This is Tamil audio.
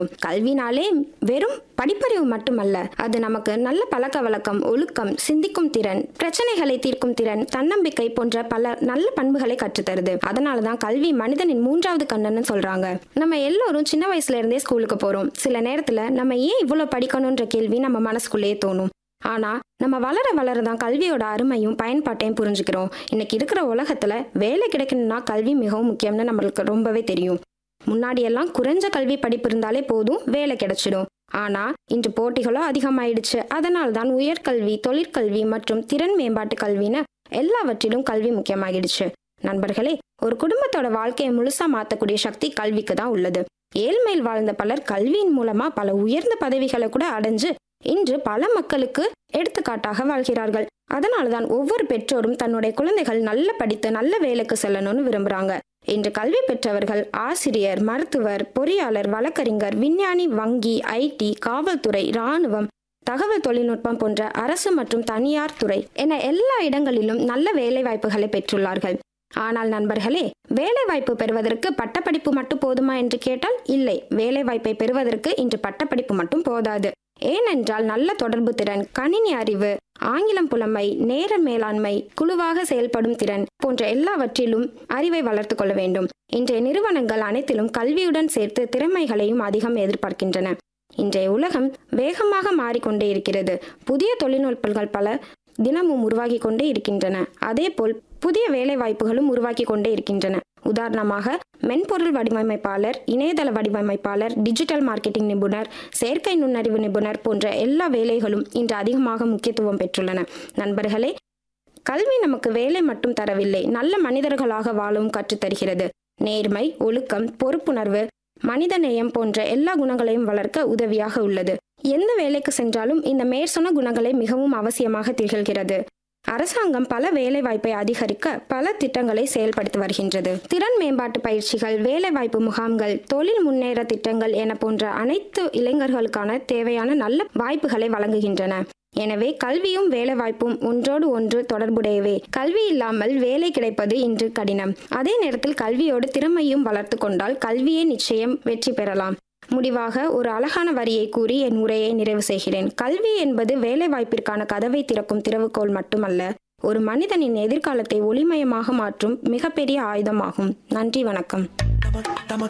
கல்வினாலே வெறும் படிப்பறிவு மட்டுமல்ல அது நமக்கு நல்ல பழக்க வழக்கம் ஒழுக்கம் சிந்திக்கும் திறன் பிரச்சனைகளை தீர்க்கும் திறன் தன்னம்பிக்கை போன்ற பல நல்ல பண்புகளை கற்றுத்தருது அதனாலதான் கல்வி மனிதனின் மூன்றாவது கண்ணன்னு சொல்றாங்க நம்ம எல்லோரும் சின்ன வயசுல இருந்தே ஸ்கூலுக்கு போறோம் சில நேரத்துல நம்ம ஏன் இவ்வளவு படிக்கணும்ன்ற கேள்வி நம்ம மனசுக்குள்ளேயே தோணும் ஆனா நம்ம வளர வளரதான் கல்வியோட அருமையும் பயன்பாட்டையும் புரிஞ்சுக்கிறோம் இன்னைக்கு இருக்கிற உலகத்துல வேலை கிடைக்கணும்னா கல்வி மிகவும் முக்கியம்னு நம்மளுக்கு ரொம்பவே தெரியும் முன்னாடி எல்லாம் குறைஞ்ச கல்வி படிப்பு இருந்தாலே போதும் வேலை கிடைச்சிடும் ஆனா இன்று போட்டிகளும் அதிகமாயிடுச்சு அதனால தான் உயர்கல்வி தொழிற்கல்வி மற்றும் திறன் மேம்பாட்டு கல்வின்னு எல்லாவற்றிலும் கல்வி முக்கியமாகிடுச்சு நண்பர்களே ஒரு குடும்பத்தோட வாழ்க்கையை முழுசா மாத்தக்கூடிய சக்தி கல்விக்கு தான் உள்ளது ஏழ்மையில் வாழ்ந்த பலர் கல்வியின் மூலமா பல உயர்ந்த பதவிகளை கூட அடைஞ்சு இன்று பல மக்களுக்கு எடுத்துக்காட்டாக வாழ்கிறார்கள் அதனால்தான் ஒவ்வொரு பெற்றோரும் தன்னுடைய குழந்தைகள் நல்ல படித்து நல்ல வேலைக்கு செல்லணும்னு விரும்புறாங்க இன்று கல்வி பெற்றவர்கள் ஆசிரியர் மருத்துவர் பொறியாளர் வழக்கறிஞர் விஞ்ஞானி வங்கி ஐடி காவல்துறை இராணுவம் தகவல் தொழில்நுட்பம் போன்ற அரசு மற்றும் தனியார் துறை என எல்லா இடங்களிலும் நல்ல வேலை வாய்ப்புகளை பெற்றுள்ளார்கள் ஆனால் நண்பர்களே வேலை வாய்ப்பு பெறுவதற்கு பட்டப்படிப்பு மட்டும் போதுமா என்று கேட்டால் இல்லை வேலை வாய்ப்பை பெறுவதற்கு இன்று பட்டப்படிப்பு மட்டும் போதாது ஏனென்றால் நல்ல தொடர்பு திறன் கணினி அறிவு ஆங்கிலம் புலமை நேர மேலாண்மை குழுவாக செயல்படும் திறன் போன்ற எல்லாவற்றிலும் அறிவை வளர்த்து கொள்ள வேண்டும் இன்றைய நிறுவனங்கள் அனைத்திலும் கல்வியுடன் சேர்த்து திறமைகளையும் அதிகம் எதிர்பார்க்கின்றன இன்றைய உலகம் வேகமாக மாறிக்கொண்டே இருக்கிறது புதிய தொழில்நுட்பங்கள் பல தினமும் உருவாகி கொண்டே இருக்கின்றன அதேபோல் புதிய வேலை வாய்ப்புகளும் உருவாக்கி கொண்டே இருக்கின்றன உதாரணமாக மென்பொருள் வடிவமைப்பாளர் இணையதள வடிவமைப்பாளர் டிஜிட்டல் மார்க்கெட்டிங் நிபுணர் செயற்கை நுண்ணறிவு நிபுணர் போன்ற எல்லா வேலைகளும் இன்று அதிகமாக முக்கியத்துவம் பெற்றுள்ளன நண்பர்களே கல்வி நமக்கு வேலை மட்டும் தரவில்லை நல்ல மனிதர்களாக வாழவும் கற்றுத்தருகிறது நேர்மை ஒழுக்கம் பொறுப்புணர்வு மனிதநேயம் போன்ற எல்லா குணங்களையும் வளர்க்க உதவியாக உள்ளது எந்த வேலைக்கு சென்றாலும் இந்த மேற்சொன்ன குணங்களை மிகவும் அவசியமாக திகழ்கிறது அரசாங்கம் பல வேலை வாய்ப்பை அதிகரிக்க பல திட்டங்களை செயல்படுத்தி வருகின்றது திறன் மேம்பாட்டு பயிற்சிகள் வேலைவாய்ப்பு முகாம்கள் தொழில் முன்னேற திட்டங்கள் என போன்ற அனைத்து இளைஞர்களுக்கான தேவையான நல்ல வாய்ப்புகளை வழங்குகின்றன எனவே கல்வியும் வேலைவாய்ப்பும் ஒன்றோடு ஒன்று தொடர்புடையவே கல்வி இல்லாமல் வேலை கிடைப்பது இன்று கடினம் அதே நேரத்தில் கல்வியோடு திறமையும் வளர்த்து கொண்டால் கல்வியே நிச்சயம் வெற்றி பெறலாம் முடிவாக ஒரு அழகான வரியை கூறி என் உரையை நிறைவு செய்கிறேன் கல்வி என்பது வேலை வாய்ப்பிற்கான கதவை திறக்கும் திறவுகோல் மட்டுமல்ல ஒரு மனிதனின் எதிர்காலத்தை ஒளிமயமாக மாற்றும் மிகப்பெரிய ஆயுதமாகும் நன்றி வணக்கம் தம தம